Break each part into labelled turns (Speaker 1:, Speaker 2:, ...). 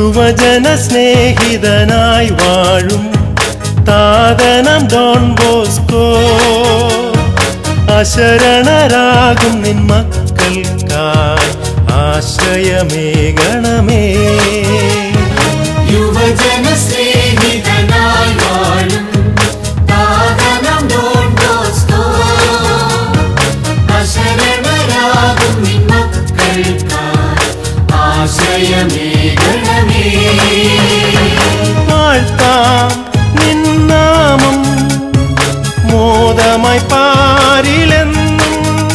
Speaker 1: യുവജന സ്നേഹിതനായി വാഴും താതനം Don Bosco അശരണരാകും നിൻ മക്കൾക്കായി ആശ്രയമേകണമേ
Speaker 2: യുവജന സ്നേഹിതനായി വാഴും താതനം ഡോൺ ബോസ്കോ അശരണരാകും നിൻ മക്കൾക്കായി ആശ്രയമേകണമേ
Speaker 1: വാഴ്ത്താം നിന്നാമം മോദമായി പാരിലെന്നും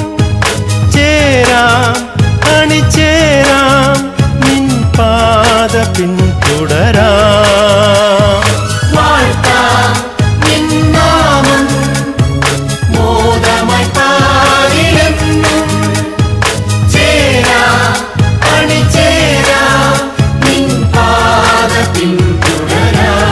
Speaker 1: ചേരാം അണിചേരാം നിൻ പാത പിന്തുടരാം
Speaker 2: വാഴ്ത്താം നിൻ നാമം മോദമായി പാരിലെന്നും ചേരാം അണിചേരാം നിൻ പാത പിന്തുടരാം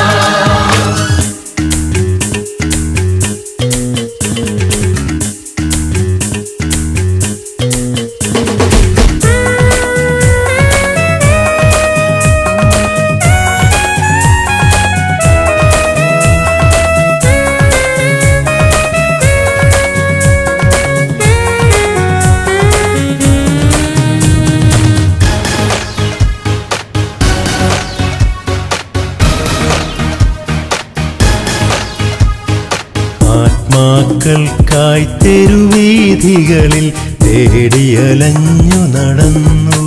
Speaker 1: ആത്മാക്കൾക്കായി തെരുവീഥികളിൽ തേടിയലഞ്ഞു നടന്നു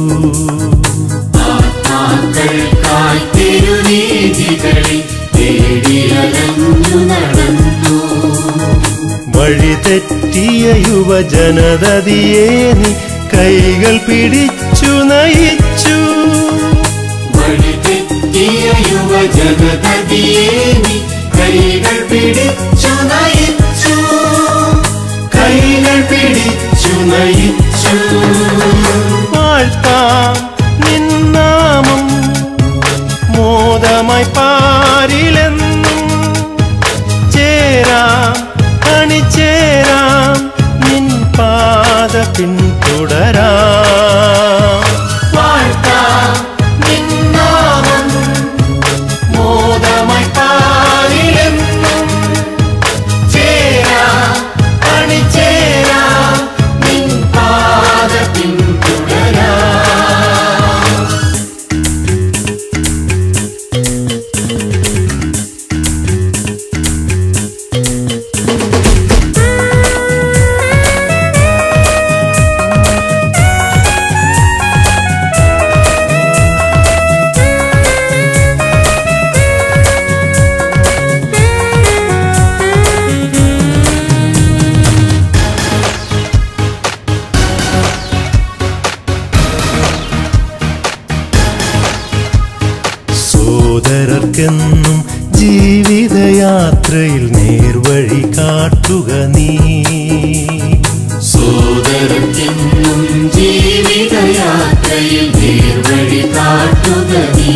Speaker 2: ആത്മാക്കൾക്കായി തിരുവീഥികളിൽ തേടിയലഞ്ഞു നടന്നു
Speaker 1: വഴിതെറ്റിയ യുവജനതതിയെ നീ കൈകൾ പിടിച്ചു നയിച്ചു
Speaker 2: വഴിതെറ്റിയ യുവജനതയെ നീ കൈകൾ പിടിച്ചു നയിച്ചു കൈകൾ പിടിച്ചു നയിച്ചു
Speaker 1: വാഴ്ത്താം നിന്നാമം മോദമായി പാരിലെന്നും ചേരാം അണിചേരാം നിൻ പാത പിന്തുടരാം
Speaker 2: വാഴ്ത്താം നിൻ നാമം മോദമായി പാലിലെന്നും ചേരാം അണിചേരാം നിൻ പാത പിന്തുടരാം
Speaker 1: സോദരർക്കെന്നും ജീവിതയാത്രയിൽ നേർവഴി കാട്ടുക നീ
Speaker 2: സോദരത്തിനും ജീവിതയാത്രയിൽ നേർവഴി കാട്ടുക നീ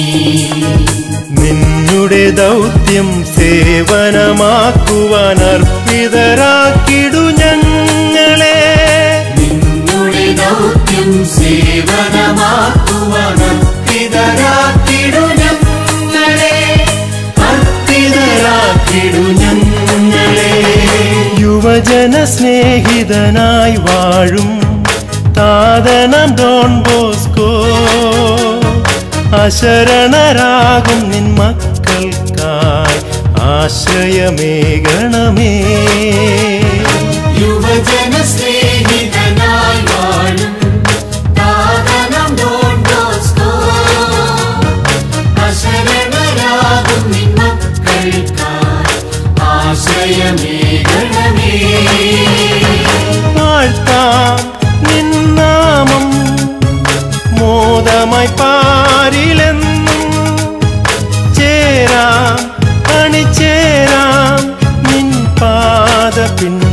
Speaker 1: നിന്നുടെ ദൗത്യം സേവനമാക്കുവാൻ അർപ്പിതരാക്കിടു ഞങ്ങളെ
Speaker 2: നിന്നുടെ ദൗത്യം സേവനമാക്കുവാൻ അർപ്പിതരാക്കിടു ഞങ്ങളെ അർപ്പിതരാക്കിടു ഞങ്ങളെ
Speaker 1: യുവജന സ്നേഹിതനായി വാഴും താതനം ഡോൺ ബോസ്കോ അശരണരാകും നിൻ മക്കൾക്കായി ആശ്രയമേകണമേ
Speaker 2: യുവജന സ്നേഹിതനായി വാഴും താതനം ഡോൺ ബോസ്കോ അശരണരാകും നിൻ മക്കൾക്കായി ആശ്രയമേകണമേ
Speaker 1: വാഴ്ത്താം നിന്നാമം മോദമായി പാരിലെന്നും ചേരാം അണിചേരാം നിൻ പാത പിൻ